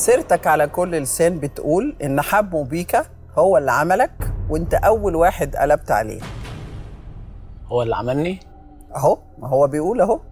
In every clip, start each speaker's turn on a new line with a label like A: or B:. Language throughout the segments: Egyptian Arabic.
A: سيرتك على كل لسان بتقول ان حمو بيكا هو اللي عملك وانت اول واحد قلبت عليه
B: هو اللي عملني
A: اهو ما هو بيقول اهو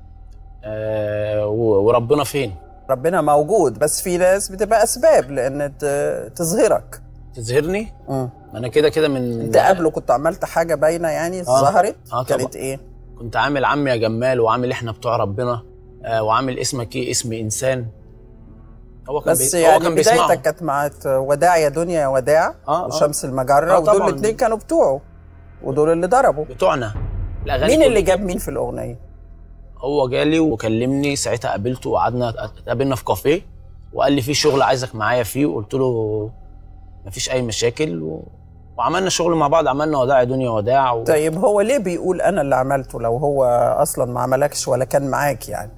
B: آه و- وربنا فين
A: ربنا موجود بس في ناس بتبقى اسباب لان ت- تظهرك
B: تظهرني
A: مم.
B: ما انا كده كده من
A: انت قبله كنت عملت حاجه باينه يعني ظهرت
B: آه طبعا.
A: كانت ايه
B: كنت عامل عم يا جمال وعامل احنا بتوع ربنا آه وعامل اسمك ايه اسم انسان هو كان
A: بس
B: بي...
A: يعني
B: هو كان بيسمعه
A: بدايتك كانت مع وداع يا دنيا يا وداع
B: آه، آه.
A: وشمس المجره
B: آه،
A: ودول
B: طبعاً.
A: الاثنين كانوا بتوعه ودول اللي ضربوا
B: بتوعنا الاغاني
A: مين اللي
B: كلها.
A: جاب مين في الاغنيه
B: هو جالي وكلمني ساعتها قابلته وقعدنا اتقابلنا في كافيه وقال لي في شغل عايزك معايا فيه وقلت له مفيش اي مشاكل و... وعملنا شغل مع بعض عملنا وداع يا دنيا وداع و...
A: طيب هو ليه بيقول انا اللي عملته لو هو اصلا ما عملكش ولا كان معاك يعني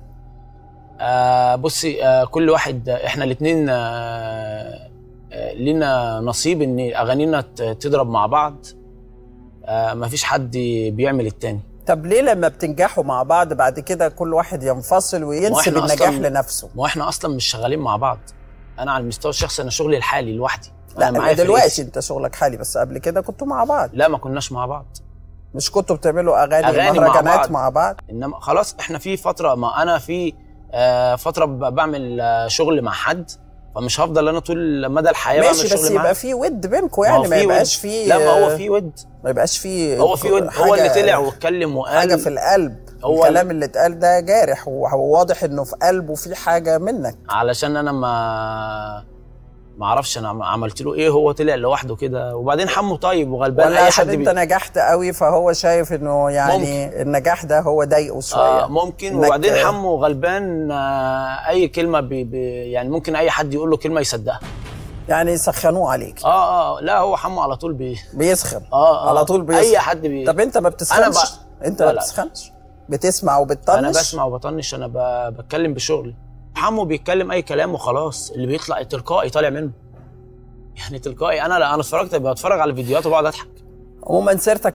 B: آه بصي آه كل واحد آه، احنا الاثنين آه آه لينا نصيب ان اغانينا ت- تضرب مع بعض آه مفيش حد بيعمل التاني
A: طب ليه لما بتنجحوا مع بعض بعد كده كل واحد ينفصل وينسب
B: وإحنا
A: النجاح
B: أصلاً-
A: لنفسه
B: ما هو احنا اصلا مش شغالين مع بعض انا على المستوى الشخصي انا شغلي الحالي لوحدي
A: لا
B: أنا معايا
A: دلوقتي
B: فرقتي.
A: انت شغلك حالي بس قبل كده كنتوا مع بعض
B: لا ما كناش مع بعض
A: مش كنتوا بتعملوا اغاني,
B: أغاني مع
A: مهرجانات
B: بعض.
A: مع بعض
B: انما خلاص احنا في فتره ما انا في آه فتره ب- بعمل آه شغل مع حد فمش هفضل انا طول مدى الحياه بعمل
A: ماشي بس
B: شغل معاه
A: يبقى في ود بينكم
B: ما هو
A: يعني ما
B: في
A: يبقاش
B: ود.
A: في
B: لا ما هو في ود
A: ما يبقاش في
B: هو في ود هو اللي
A: حاجة-
B: طلع واتكلم وقال
A: حاجه في القلب
B: هو
A: الكلام اللي اتقال ده جارح وهو واضح انه في قلبه في حاجه منك
B: علشان انا ما ما اعرفش انا عم- عملت له ايه هو طلع لوحده كده وبعدين حمو طيب وغلبان
A: ولا
B: اي
A: عشان
B: حد
A: انت
B: بي...
A: نجحت قوي فهو شايف انه يعني النجاح ده هو ضايقه شويه
B: آه ممكن
A: إنك-
B: وبعدين حمو غلبان آه اي كلمه بي... بي... يعني ممكن اي حد يقول له كلمه يصدقها
A: يعني يسخنوه عليك
B: اه اه لا هو حمو على طول بي
A: بيسخن
B: اه, آه
A: على طول بيسخن
B: اي حد بي...
A: طب انت ما بتسخنش
B: بقى-
A: انت
B: لا،
A: ما
B: لا.
A: بتسخنش بتسمع وبتطنش
B: انا بسمع وبطنش انا ب... بتكلم بشغلي حمو بيتكلم اي كلام وخلاص اللي بيطلع تلقائي طالع منه يعني تلقائي انا لا انا اتفرجت بتفرج على الفيديوهات وبقعد اضحك
A: عموما سيرتك